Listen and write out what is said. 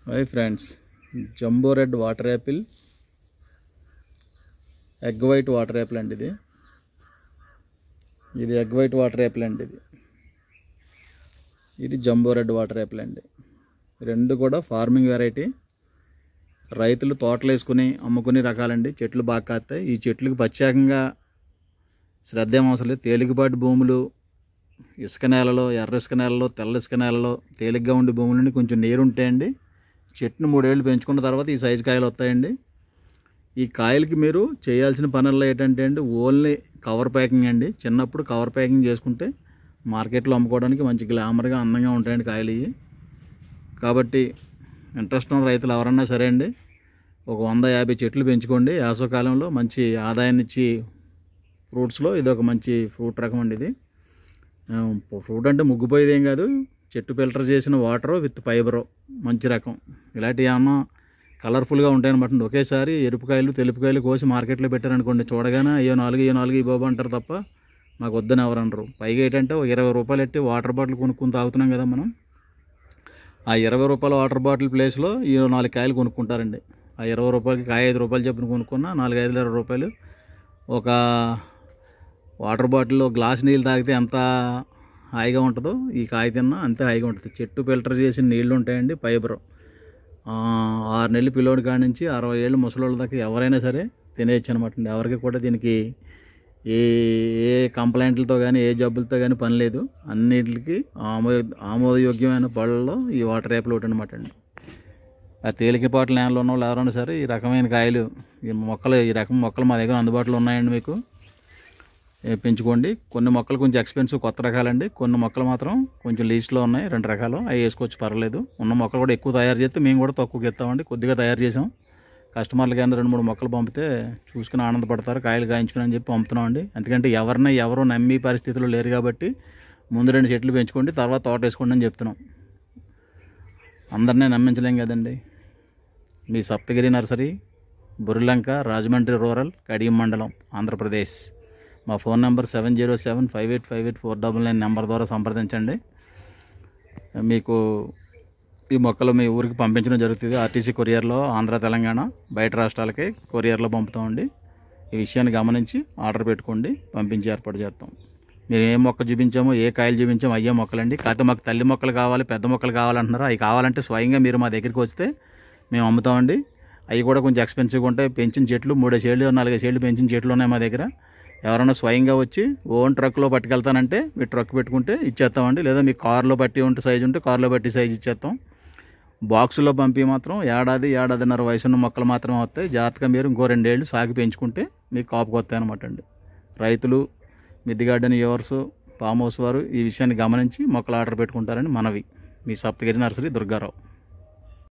hi friends jumbo red water apple egg white water apple అండి ఇది ఇది egg white water apple అండి ఇది ఇది జంబో రెడ్ వాటర్ యాపిల్ అండి రెండు కూడా ఫార్మింగ్ వెరైటీ రైతులు తోటలు వేసుకుని అమ్ముకునే రకాలండి చెట్లు బాగా కాస్తాయి ఈ చెట్లకు ప్రత్యేకంగా శ్రద్ధ ఏం అవసరం లేదు తేలికపాటి భూములు ఇసుక నేలలో ఎర్ర ఇసుక నేలలో తెల్ల ఇసుక నేలలో తేలిగ్గా ఉండే భూముల నుండి కొంచెం నీరు ఉంటాయండి చెట్టును మూడేళ్ళు పెంచుకున్న తర్వాత ఈ సైజు కాయలు వస్తాయండి ఈ కాయలకి మీరు చేయాల్సిన పనుల్లో ఏంటంటే అండి ఓన్లీ కవర్ ప్యాకింగ్ అండి చిన్నప్పుడు కవర్ ప్యాకింగ్ చేసుకుంటే మార్కెట్లో అమ్ముకోవడానికి మంచి గ్లామర్గా అందంగా ఉంటాయండి కాయలు ఇవి కాబట్టి ఇంట్రెస్ట్ ఉన్న రైతులు ఎవరన్నా సరే అండి ఒక వంద యాభై చెట్లు పెంచుకోండి వేసవకాలంలో మంచి ఆదాయాన్ని ఇచ్చి ఫ్రూట్స్లో ఇది ఒక మంచి ఫ్రూట్ రకం అండి ఇది ఆ, ఫ్రూట్ అంటే ముగ్గుపోయేది ఏం కాదు చెట్టు ఫిల్టర్ చేసిన వాటరు విత్ ఫైబరు మంచి రకం ఇలాంటివి ఏమన్నా కలర్ఫుల్గా ఉంటాయన్నమాట ఒకేసారి ఎరుపుకాయలు తెలుపుకాయలు కోసి మార్కెట్లో పెట్టారనుకోండి చూడగానే అయ్యో నాలుగు అయ్యో నాలుగు ఈ బాబు అంటారు తప్ప మాకు వద్దని ఎవరు అనరు పైగా ఏంటంటే ఒక ఇరవై రూపాయలు ఎట్టి వాటర్ బాటిల్ కొనుక్కుని తాగుతున్నాం కదా మనం ఆ ఇరవై రూపాయల వాటర్ బాటిల్ ప్లేస్లో ఈ నాలుగు కాయలు కొనుక్కుంటారండి ఆ ఇరవై రూపాయలకి కాయ ఐదు రూపాయలు చెప్పిన కొనుక్కున్న నాలుగు ఐదు ఇరవై రూపాయలు ఒక వాటర్ బాటిల్లో గ్లాస్ నీళ్ళు తాగితే ఎంత హాయిగా ఉంటుందో ఈ కాయ తిన్నా అంతే హాయిగా ఉంటుంది చెట్టు ఫిల్టర్ చేసిన నీళ్ళు ఉంటాయండి ఫైబర్ ఆరు నెలలు పిల్లోడి కాడి నుంచి అరవై ఏళ్ళు ముసలోళ్ళ దాకా ఎవరైనా సరే తినేయచ్చు అనమాట అండి ఎవరికి కూడా దీనికి ఏ ఏ కంప్లైంట్లతో కానీ ఏ జబ్బులతో కానీ పని లేదు అన్నిటికి ఆమోద ఆమోదయోగ్యమైన పళ్ళలో ఈ వాటర్ యాపిల్ ఒకటి అనమాట అండి ఆ తేలికపాటి నేలలో ఉన్న వాళ్ళు ఎవరైనా సరే ఈ రకమైన కాయలు ఈ మొక్కలు ఈ రకం మొక్కలు మా దగ్గర అందుబాటులో ఉన్నాయండి మీకు ఏ పెంచుకోండి కొన్ని మొక్కలు కొంచెం ఎక్స్పెన్సివ్ కొత్త రకాలండి కొన్ని మొక్కలు మాత్రం కొంచెం లీస్ట్లో ఉన్నాయి రెండు రకాలు అవి వేసుకోవచ్చు పర్లేదు ఉన్న మొక్కలు కూడా ఎక్కువ తయారు చేస్తే మేము కూడా తక్కువకి ఇస్తామండి కొద్దిగా తయారు చేసాం కస్టమర్లకి అయినా రెండు మూడు మొక్కలు పంపితే చూసుకుని ఆనందపడతారు కాయలు కాయించుకుని అని చెప్పి పంపుతున్నామండి ఎందుకంటే ఎవరిని ఎవరు నమ్మి పరిస్థితులు లేరు కాబట్టి ముందు రెండు చెట్లు పెంచుకోండి తర్వాత తోట వేసుకోండి అని చెప్తున్నాం అందరినీ నమ్మించలేం కదండి మీ సప్తగిరి నర్సరీ బుర్లంక రాజమండ్రి రూరల్ కడియం మండలం ఆంధ్రప్రదేశ్ మా phone number seven zero seven five eight five eight four double nine number ద్వారా సంప్రదించండి మీకు ఈ మొక్కలు మీ ఊరికి పంపించడం జరుగుతుంది ఆర్టీసీ కొరియర్లో ఆంధ్ర తెలంగాణ బయట రాష్ట్రాలకి కొరియర్లో పంపుతామండి ఈ విషయాన్ని గమనించి ఆర్డర్ పెట్టుకోండి పంపించి ఏర్పాటు చేస్తాం మీరు ఏ మొక్క చూపించామో ఏ కాయలు చూపించామో అయ్యే మొక్కలండి కాకపోతే మాకు తల్లి మొక్కలు కావాలి పెద్ద మొక్కలు కావాలంటున్నారు అవి కావాలంటే స్వయంగా మీరు మా దగ్గరికి వస్తే మేము అమ్ముతామండి అవి కూడా కొంచెం ఎక్స్పెన్సివ్గా ఉంటాయి పెంచిన చెట్లు మూడు చేళ్ళు నాలుగు చేళ్ళు పెంచిన చెట్లు ఉన్నాయి మా దగ్గర ఎవరైనా స్వయంగా వచ్చి ఓన్ ట్రక్లో పట్టుకెళ్తానంటే మీరు ట్రక్ పెట్టుకుంటే ఇచ్చేస్తామండి లేదా మీకు కార్లో పట్టి ఉంటే సైజు ఉంటే కార్లో పట్టి సైజు ఇచ్చేస్తాం బాక్సులో పంపి మాత్రం ఏడాది ఏడాదిన్నర వయసున్న మొక్కలు మాత్రమే వస్తాయి జాగ్రత్తగా మీరు ఇంకో రెండేళ్ళు సాగి పెంచుకుంటే మీకు కాపుకి వస్తాయి అనమాట అండి రైతులు మిద్ది గార్డెన్ యువర్స్ ఫామ్ హౌస్ వారు ఈ విషయాన్ని గమనించి మొక్కలు ఆర్డర్ పెట్టుకుంటారని మనవి మీ సప్తగిరి నర్సరీ దుర్గారావు